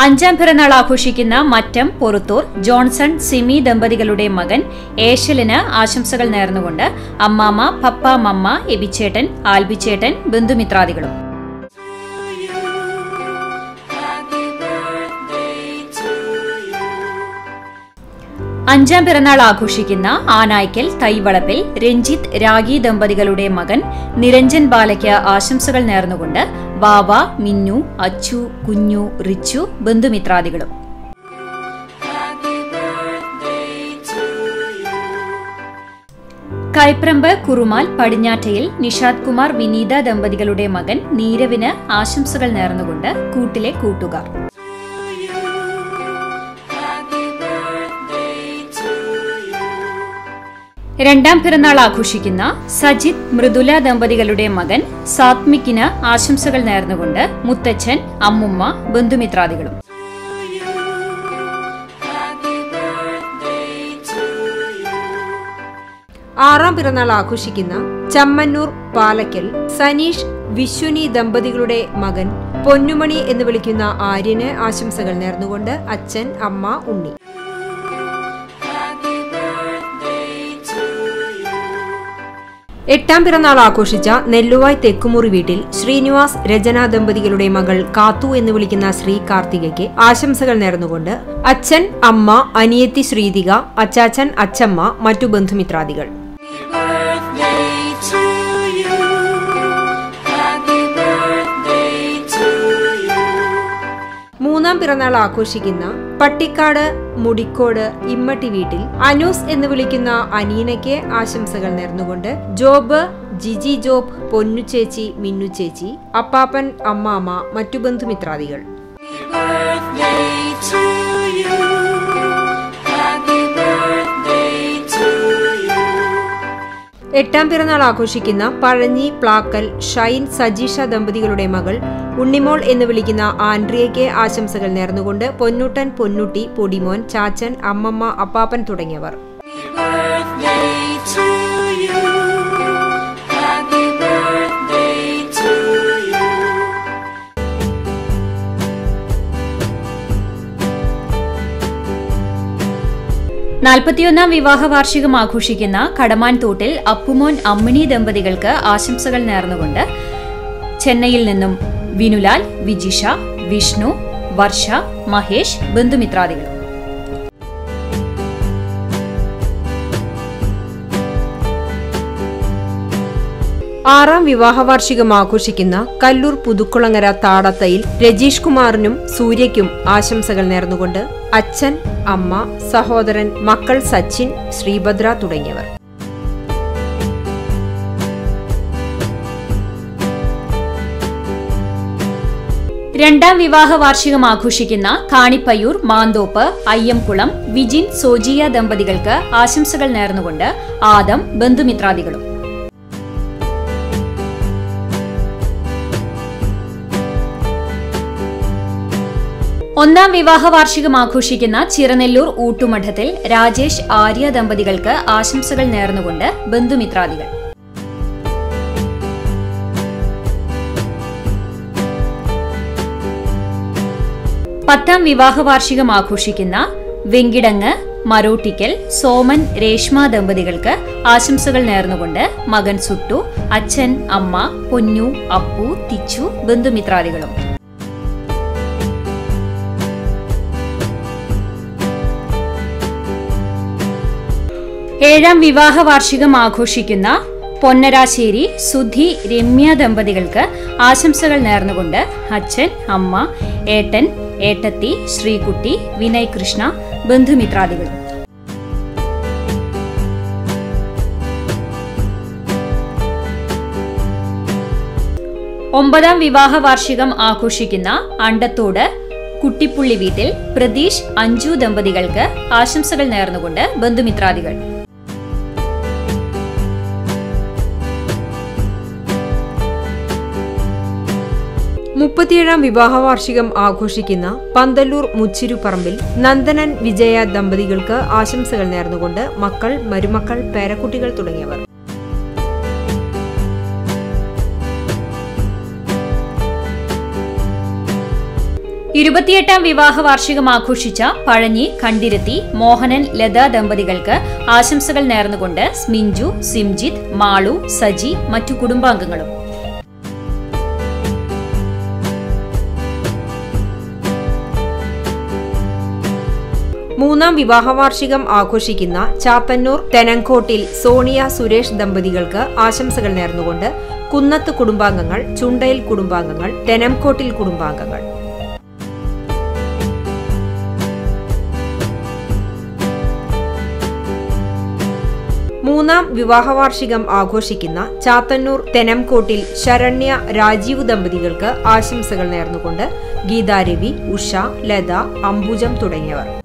അഞ്ചാം പിറന്നാൾ ആഘോഷിക്കുന്ന മറ്റം പൊറുത്തൂർ ജോൺസൺ സിമി ദമ്പതികളുടെ മകൻ ഏഷലിന് ആശംസകൾ നേർന്നുകൊണ്ട് അമ്മാമ്മ പപ്പ മമ്മ എബിച്ചേട്ടൻ ആൽബിച്ചേട്ടൻ ബന്ധുമിത്രാദികളും അഞ്ചാം പിറന്നാൾ ആഘോഷിക്കുന്ന ആനായ്ക്കൽ തൈവളപ്പിൽ രഞ്ജിത്ത് രാഗി ദമ്പതികളുടെ മകൻ നിരഞ്ജൻ ബാലയ്ക്ക് ആശംസകൾ നേർന്നുകൊണ്ട് ബാബ മിന്നു അച്ചു കുഞ്ഞു റിച്ചു ബന്ധുമിത്രാദികളും കൈപ്രമ്പ് കുറുമാൽ പടിഞ്ഞാറ്റയിൽ നിഷാദ് കുമാർ വിനീത ദമ്പതികളുടെ മകൻ നീരവിന് ആശംസകൾ നേർന്നുകൊണ്ട് കൂട്ടിലെ കൂട്ടുകാർ രണ്ടാം പിറന്നാൾ ആഘോഷിക്കുന്ന സജിത് മൃദുല ദമ്പതികളുടെ മകൻ സാത്മിക്കിന് ആശംസകൾ നേർന്നുകൊണ്ട് മുത്തച്ഛൻ അമ്മുമ്മ ബന്ധുമിത്രാദികളും ആറാം പിറന്നാൾ ആഘോഷിക്കുന്ന ചമ്മന്നൂർ പാലക്കൽ സനീഷ് വിശ്വനി ദമ്പതികളുടെ മകൻ പൊന്നുമണി എന്ന് വിളിക്കുന്ന ആര്യന് ആശംസകൾ നേർന്നുകൊണ്ട് അച്ഛൻ അമ്മ ഉണ്ണി എട്ടാം പിറന്നാൾ ആഘോഷിച്ച നെല്ലുവായ് തെക്കുമുറി വീട്ടിൽ ശ്രീനിവാസ് രചന ദമ്പതികളുടെ മകൾ കാത്തു എന്ന് വിളിക്കുന്ന ശ്രീ കാർത്തികയ്ക്ക് ആശംസകൾ നേർന്നുകൊണ്ട് അച്ഛൻ അമ്മ അനിയത്തി ശ്രീതിക അച്ചാച്ചൻ അച്ചമ്മ മറ്റു ബന്ധുമിത്രാദികൾ മൂന്നാം പിറന്നാൾ ആഘോഷിക്കുന്ന പട്ടിക്കാട് മുടിക്കോട് ഇമ്മട്ടി വീട്ടിൽ അനൂസ് എന്ന് വിളിക്കുന്ന അനീനയ്ക്ക് ആശംസകൾ നേർന്നുകൊണ്ട് ജോബ് ജിജി ജോബ് പൊന്നുചേച്ചി മിന്നുചേച്ചി അപ്പാപ്പൻ അമ്മാമ്മ മറ്റു ബന്ധുമിത്രാദികൾ എട്ടാം പിറന്നാൾ ആഘോഷിക്കുന്ന പഴഞ്ഞി പ്ലാക്കൽ ഷൈൻ സജീഷ ദമ്പതികളുടെ മകൾ ഉണ്ണിമോൾ എന്ന് വിളിക്കുന്ന ആൻഡ്രിയയ്ക്ക് ആശംസകൾ നേർന്നുകൊണ്ട് പൊന്നൂട്ടൻ പൊന്നുട്ടി പൊടിമോൻ ചാച്ചൻ അമ്മമ്മ അപ്പാപ്പൻ തുടങ്ങിയവർ നാൽപ്പത്തിയൊന്നാം വിവാഹ വാർഷികം ആഘോഷിക്കുന്ന കടമാൻ തോട്ടിൽ അപ്പുമോൻ അമ്മിണി ദമ്പതികൾക്ക് ആശംസകൾ നേർന്നുകൊണ്ട് ചെന്നൈയിൽ നിന്നും വിനുലാൽ വിജിഷ വിഷ്ണു വർഷ മഹേഷ് ബന്ധുമിത്രാദികൾ ആറാം വിവാഹ വാർഷികം ആഘോഷിക്കുന്ന കല്ലൂർ പുതുക്കുളങ്ങര താടത്തയിൽ രജീഷ് കുമാറിനും സൂര്യയ്ക്കും ആശംസകൾ നേർന്നുകൊണ്ട് അച്ഛൻ അമ്മ സഹോദരൻ മക്കൾ സച്ചിൻ ശ്രീഭദ്ര തുടങ്ങിയവർ രണ്ടാം വിവാഹ വാർഷികം ആഘോഷിക്കുന്ന കാണിപ്പയ്യൂർ മാന്തോപ്പ് അയ്യംകുളം വിജിൻ സോജിയ ദമ്പതികൾക്ക് ആശംസകൾ നേർന്നുകൊണ്ട് ആദം ബന്ധുമിത്രാദികളും ഒന്നാം വിവാഹ വാർഷികം ആഘോഷിക്കുന്ന ചിറനെല്ലൂർ ഊട്ടുമഠത്തിൽ രാജേഷ് ആര്യ ദമ്പതികൾക്ക് ആശംസകൾ നേർന്നുകൊണ്ട് ബന്ധുമിത്രാദികൾ പത്താം വിവാഹ വാർഷികം ആഘോഷിക്കുന്ന വെങ്കിടങ്ങ് മരോട്ടിക്കൽ സോമൻ രേഷ്മ ദമ്പതികൾക്ക് ആശംസകൾ നേർന്നുകൊണ്ട് മകൻ സുട്ടു അച്ഛൻ അമ്മ പൊന്നു അപ്പു തിച്ചു ബന്ധുമിത്രാദികളും ഏഴാം വിവാഹ വാർഷികം ആഘോഷിക്കുന്ന പൊന്നരാശ്ശേരി സുധി രമ്യ ദമ്പതികൾക്ക് ആശംസകൾ നേർന്നുകൊണ്ട് അച്ഛൻ അമ്മ ഏട്ടൻ ഏട്ടത്തി ശ്രീകുട്ടി വിനയ് കൃഷ്ണ ബന്ധുമിത്രാദികളും ഒമ്പതാം വിവാഹ വാർഷികം ആഘോഷിക്കുന്ന അണ്ടത്തോട് കുട്ടിപ്പുള്ളി വീട്ടിൽ പ്രതീഷ് അഞ്ജു ദമ്പതികൾക്ക് ആശംസകൾ നേർന്നുകൊണ്ട് ബന്ധുമിത്രാദികൾ മുപ്പത്തിയേഴാം വിവാഹ വാർഷികം ആഘോഷിക്കുന്ന പന്തല്ലൂർ മുച്ചിരുപറമ്പിൽ നന്ദനൻ വിജയ ദമ്പതികൾക്ക് ആശംസകൾ നേർന്നുകൊണ്ട് മക്കൾ മരുമക്കൾ പേരക്കുട്ടികൾ തുടങ്ങിയവർ ഇരുപത്തിയെട്ടാം വിവാഹ വാർഷികം ആഘോഷിച്ച പഴഞ്ഞി കണ്ടിരത്തി മോഹനൻ ലത ദമ്പതികൾക്ക് ആശംസകൾ നേർന്നുകൊണ്ട് സ്മിഞ്ചു സിംജിത്ത് മാളു സജി മറ്റു കുടുംബാംഗങ്ങളും മൂന്നാം വിവാഹവാർഷികം ആഘോഷിക്കുന്ന ചാത്തന്നൂർ തെനങ്കോട്ടിൽ സോണിയ സുരേഷ് ദമ്പതികൾക്ക് ആശംസകൾ നേർന്നുകൊണ്ട് കുന്നത്ത് കുടുംബാംഗങ്ങൾ ചുണ്ടയിൽ കുടുംബാംഗങ്ങൾ തെനംകോട്ടിൽ കുടുംബാംഗങ്ങൾ മൂന്നാം വിവാഹവാർഷികം ആഘോഷിക്കുന്ന ചാത്തന്നൂർ തെനംകോട്ടിൽ ശരണ്യ രാജീവ് ദമ്പതികൾക്ക് ആശംസകൾ നേർന്നുകൊണ്ട് ഗീതാരവി ഉഷ ലത അംബുജം തുടങ്ങിയവർ